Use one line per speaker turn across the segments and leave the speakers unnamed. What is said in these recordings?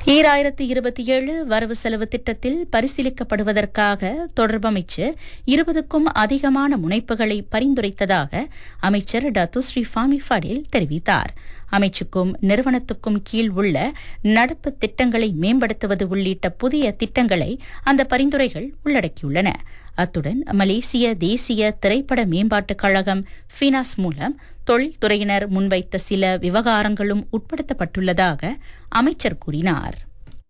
ஈராயிரத்து இருபத்தி ஏழு வரவு செலவு திட்டத்தில் பரிசீலிக்கப்படுவதற்காக தொடர்பமைச்சு இருபதுக்கும் அதிகமான முனைப்புகளை பரிந்துரைத்ததாக அமைச்சர் டத்துஸ்ரீ ஃபாமி ஃபடில் தெரிவித்தார் அமைச்சுக்கும் நிறுவனத்துக்கும் கீழ் உள்ள நடப்பு திட்டங்களை மேம்படுத்துவது உள்ளிட்ட புதிய திட்டங்களை அந்த பரிந்துரைகள் உள்ளடக்கியுள்ளன அத்துடன் மலேசிய தேசிய திரைப்பட மேம்பாட்டுக் கழகம் ஃபினாஸ் மூலம் தொழில்துறையினர் முன்வைத்த சில விவகாரங்களும் உட்படுத்தப்பட்டுள்ளதாக அமைச்சர் கூறினார்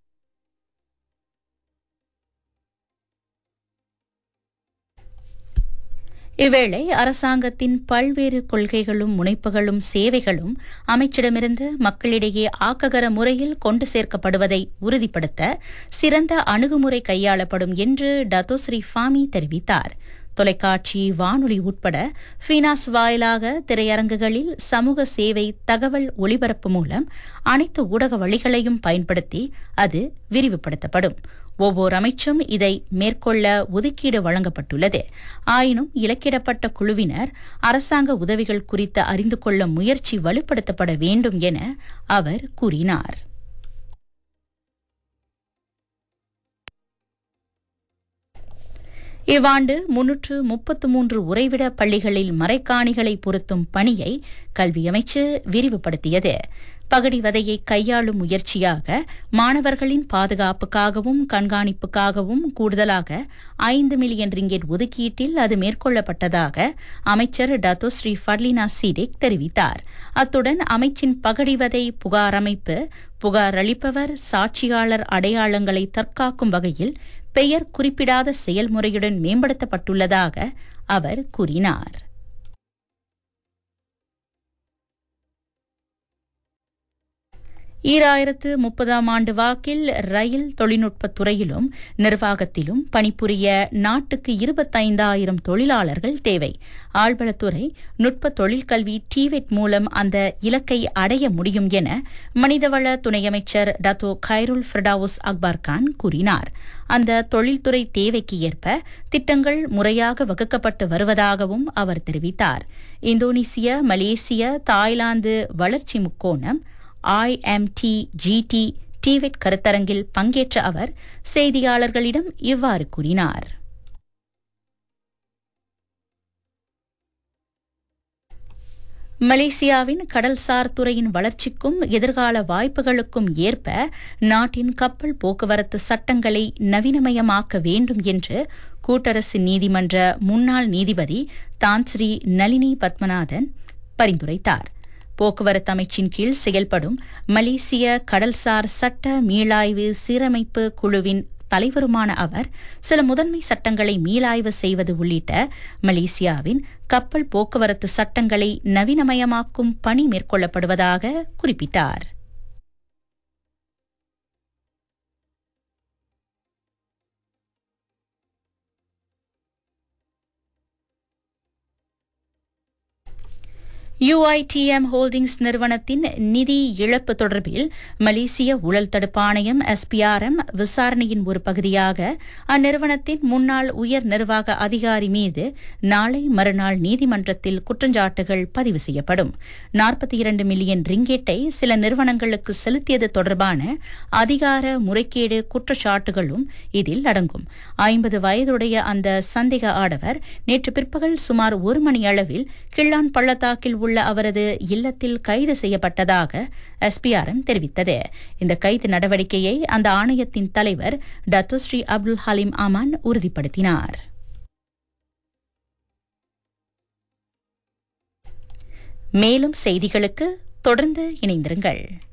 இவ்வேளை அரசாங்கத்தின் பல்வேறு கொள்கைகளும் முனைப்புகளும் சேவைகளும் அமைச்சிடமிருந்து மக்களிடையே ஆக்ககர முறையில் கொண்டு சேர்க்கப்படுவதை உறுதிப்படுத்த சிறந்த அணுகுமுறை கையாளப்படும் என்று டத்தோஸ்ரீ ஃபாமி தெரிவித்தார் தொலைக்காட்சி வானொலி உட்பட ஃபினாஸ் வாயிலாக திரையரங்குகளில் சமூக சேவை தகவல் ஒளிபரப்பு மூலம் அனைத்து ஊடக வழிகளையும் பயன்படுத்தி அது விரிவுபடுத்தப்படும் ஒவ்வொரு அமைச்சும் இதை மேற்கொள்ள ஒதுக்கீடு வழங்கப்பட்டுள்ளது ஆயினும் இலக்கிடப்பட்ட குழுவினர் அரசாங்க உதவிகள் குறித்து அறிந்து கொள்ள முயற்சி வலுப்படுத்தப்பட வேண்டும் என அவர் கூறினார் இவ்வாண்டு முன்னூற்று முப்பத்து மூன்று உறைவிட பள்ளிகளில் மறைக்காணிகளை பொருத்தும் பணியை கல்வி அமைச்சு விரிவுபடுத்தியது பகடி வதையை கையாளும் முயற்சியாக மாணவர்களின் பாதுகாப்புக்காகவும் கண்காணிப்புக்காகவும் கூடுதலாக ஐந்து மில்லியன் ரிங்கெட் ஒதுக்கீட்டில் அது மேற்கொள்ளப்பட்டதாக அமைச்சர் டத்தோ ஸ்ரீ ஃபர்லினா சீடிக் தெரிவித்தார் அத்துடன் அமைச்சின் பகடிவதை புகார் அமைப்பு புகார் அளிப்பவர் சாட்சியாளர் அடையாளங்களை தற்காக்கும் வகையில் பெயர் குறிப்பிடாத செயல்முறையுடன் மேம்படுத்தப்பட்டுள்ளதாக அவர் கூறினார் ஈராயிரத்து முப்பதாம் ஆண்டு வாக்கில் ரயில் தொழில்நுட்பத் துறையிலும் நிர்வாகத்திலும் பணிபுரிய நாட்டுக்கு இருபத்தைந்தாயிரம் தொழிலாளர்கள் தேவை ஆழ்வளத்துறை நுட்ப தொழிற்கல்வி டிவெட் மூலம் அந்த இலக்கை அடைய முடியும் என மனிதவள துணை அமைச்சர் டத்தோ கைருல் ஃபிரடாவுஸ் அக்பார் கான் கூறினார் அந்த தொழில்துறை தேவைக்கு ஏற்ப திட்டங்கள் முறையாக வகுக்கப்பட்டு வருவதாகவும் அவர் தெரிவித்தார் இந்தோனேசிய மலேசிய தாய்லாந்து வளர்ச்சி முக்கோணம் ஐஎம்டி ஜிடி டிவெட் கருத்தரங்கில் பங்கேற்ற அவர் செய்தியாளர்களிடம் இவ்வாறு கூறினார் மலேசியாவின் கடல்சார் துறையின் வளர்ச்சிக்கும் எதிர்கால வாய்ப்புகளுக்கும் ஏற்ப நாட்டின் கப்பல் போக்குவரத்து சட்டங்களை நவீனமயமாக்க வேண்டும் என்று கூட்டரசு நீதிமன்ற முன்னாள் நீதிபதி தான்ஸ்ரீ நளினி பத்மநாதன் பரிந்துரைத்தார் போக்குவரத்து அமைச்சின் கீழ் செயல்படும் மலேசிய கடல்சார் சட்ட மீளாய்வு சீரமைப்பு குழுவின் தலைவருமான அவர் சில முதன்மை சட்டங்களை மீளாய்வு செய்வது உள்ளிட்ட மலேசியாவின் கப்பல் போக்குவரத்து சட்டங்களை நவீனமயமாக்கும் பணி மேற்கொள்ளப்படுவதாக குறிப்பிட்டார் யுஐடிஎம் ஹோல்டிங்ஸ் நிறுவனத்தின் நிதி இழப்பு தொடர்பில் மலேசிய ஊழல் தடுப்பு ஆணையம் எஸ்பிஆர்எம் விசாரணையின் ஒரு பகுதியாக அந்நிறுவனத்தின் முன்னாள் உயர் நிர்வாக அதிகாரி மீது நாளை மறுநாள் நீதிமன்றத்தில் குற்றச்சாட்டுகள் பதிவு செய்யப்படும் நாற்பத்தி இரண்டு மில்லியன் ரிங்கெட்டை சில நிறுவனங்களுக்கு செலுத்தியது தொடர்பான அதிகார முறைகேடு குற்றச்சாட்டுகளும் இதில் அடங்கும் ஐம்பது வயதுடைய அந்த சந்தேக ஆடவர் நேற்று பிற்பகல் சுமார் ஒரு மணி அளவில் கிள்ளான் பள்ளத்தாக்கில் உள்ள அவரது இல்லத்தில் கைது செய்யப்பட்டதாக எஸ்பிஆர்எம் தெரிவித்தது இந்த கைது நடவடிக்கையை அந்த ஆணையத்தின் தலைவர் டத்துஸ்ரீ அப்துல் ஹலீம் அமான் உறுதிப்படுத்தினார் மேலும் செய்திகளுக்கு தொடர்ந்து இணைந்திருங்கள்